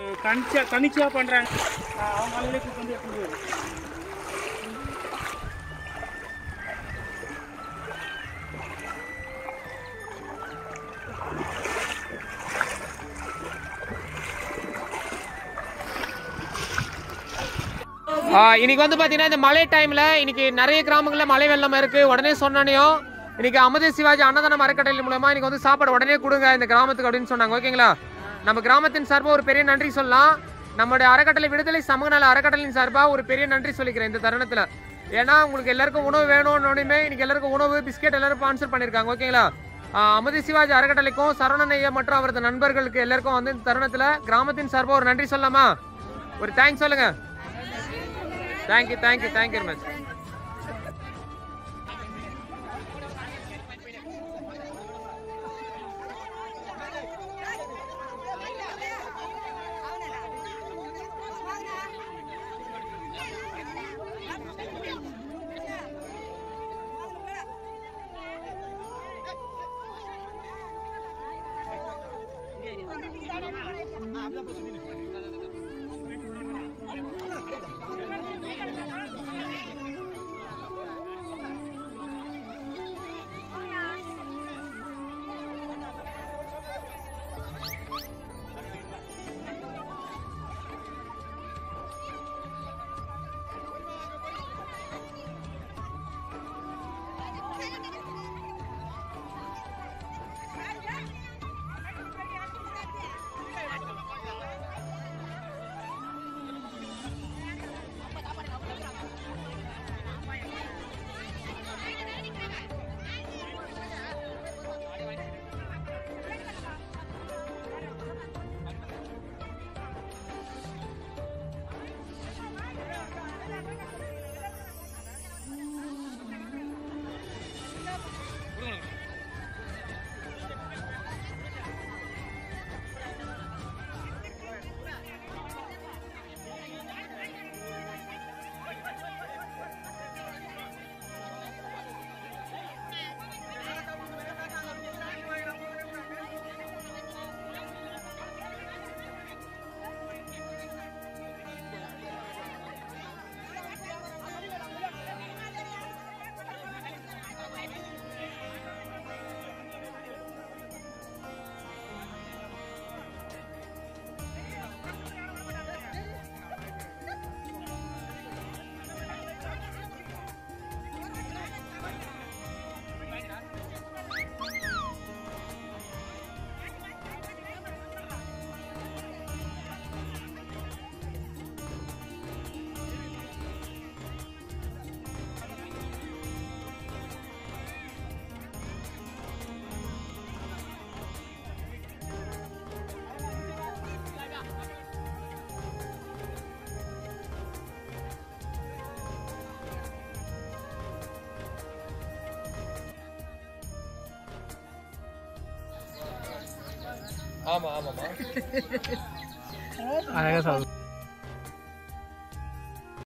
தனிச்சா தனிச்சா பண்றாங்க ஆ, அவங்க ஆளுங்களே கூப்பிட்டு வந்து எடுத்துட்டு போயிரு. ஆ, இன்னைக்கு வந்து பாத்தீங்கன்னா இந்த மழை டைம்ல இன்னைக்கு நிறைய கிராமங்கள்ல மழை வெள்ளம் இருக்கு உடனே சொன்னனையும் இன்னைக்கு அமுதே சிவாஜி அன்னதானம் அறக்கட்டளை மூலமா இன்னைக்கு வந்து சாப்பாடு உடனே கொடுங்க இந்த கிராமத்துக்கு அப்படின்னு சொன்னாங்க ஓகேங்களா நம்ம கிராமத்தின் சார்பா ஒரு பெரிய நன்றி சொல்லலாம் நம்மளுடைய அறக்கட்டளை விடுதலை சமூக நல அறக்கட்டளையின் சார்பா ஒரு பெரிய நன்றி சொல்லிக்கிறேன் இந்த தருணத்துல ஏன்னா உங்களுக்கு எல்லாருக்கும் உணவு வேணும்னு இன்னைக்கு எல்லாருக்கும் உணவு பிஸ்கெட் எல்லாரும் ஸ்பான்சர் பண்ணிருக்காங்க ஓகேங்களா ஆ, அமுதி சிவாஜி அறக்கட்டளைக்கும் சரவணன் ஐயா மற்றும் அவரது நண்பர்களுக்கு எல்லாருக்கும் வந்து இந்த தருணத்துல கிராமத்தின் சார்பா ஒரு நன்றி சொல்லலாமா ஒரு தேங்க்ஸ் சொல்லுங்க thank you thank you thank you very much ஆமா ஆமாமா அழகா சாப்பிடு